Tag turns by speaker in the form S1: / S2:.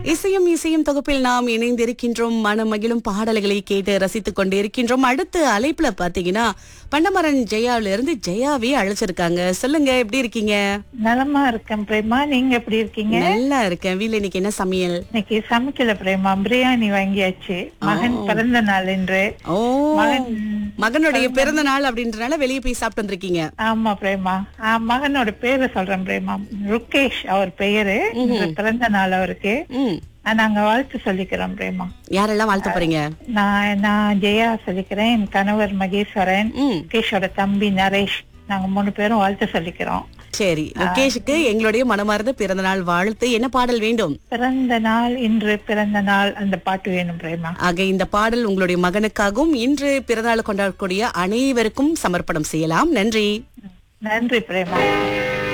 S1: இசையும் இசையும் தொகுப்பில் நாம் இணைந்திருக்கின்றோம் மனம் மகிழும் பாடல்களை கேட்டு ரசித்துக் கொண்டு இருக்கின்றோம் அடுத்த அழைப்புல பாத்தீங்கன்னா பண்டமரன் ஜெயாவில இருந்து ஜெயாவே அழைச்சிருக்காங்க சொல்லுங்க எப்படி இருக்கீங்க
S2: நலமா இருக்கேன் பிரேமா நீங்க எப்படி இருக்கீங்க
S1: நல்லா இருக்கேன் வீட்ல இன்னைக்கு என்ன சமையல்
S2: இன்னைக்கு சமைக்கல பிரேமா பிரியாணி வாங்கியாச்சு மகன் பிறந்த நாள் என்று
S1: ஓ
S2: மகன்
S1: மகனுடைய பிறந்த நாள் அப்படின்றனால வெளியே போய் சாப்பிட்டு வந்திருக்கீங்க
S2: ஆமா பிரேமா ஆ, மகனோட பேரை சொல்றேன் பிரேமா ருகேஷ் அவர் பெயரு இன்று பிறந்த நாள் அவருக்கு
S1: ம்
S2: ஆ, நாங்க வாழ்த்து சொல்லிக்கிறோம் பிரேமா
S1: யாரெல்லாம் வாழ்த்த போறீங்க
S2: நான் நான் ஜெயா சொல்லிக்கிறேன் என் கணவர் மகேஸ்வரன்
S1: ம்
S2: முகேஷோட தம்பி நரேஷ் நாங்க மூணு பேரும் வாழ்த்து சொல்லிக்கிறோம்
S1: சரி முகேஷுக்கு எங்களுடைய மனமார்ந்த பிறந்த நாள் வாழ்த்து என்ன பாடல் வேண்டும்
S2: பிறந்த நாள் இன்று பிறந்த நாள் அந்த பாட்டு வேணும் பிரேமா
S1: ஆக இந்த பாடல் உங்களுடைய மகனுக்காகவும் இன்று பிறந்தநாள் கொண்டாடக்கூடிய அனைவருக்கும் சமர்ப்பணம் செய்யலாம் நன்றி
S2: நன்றி பிரேமா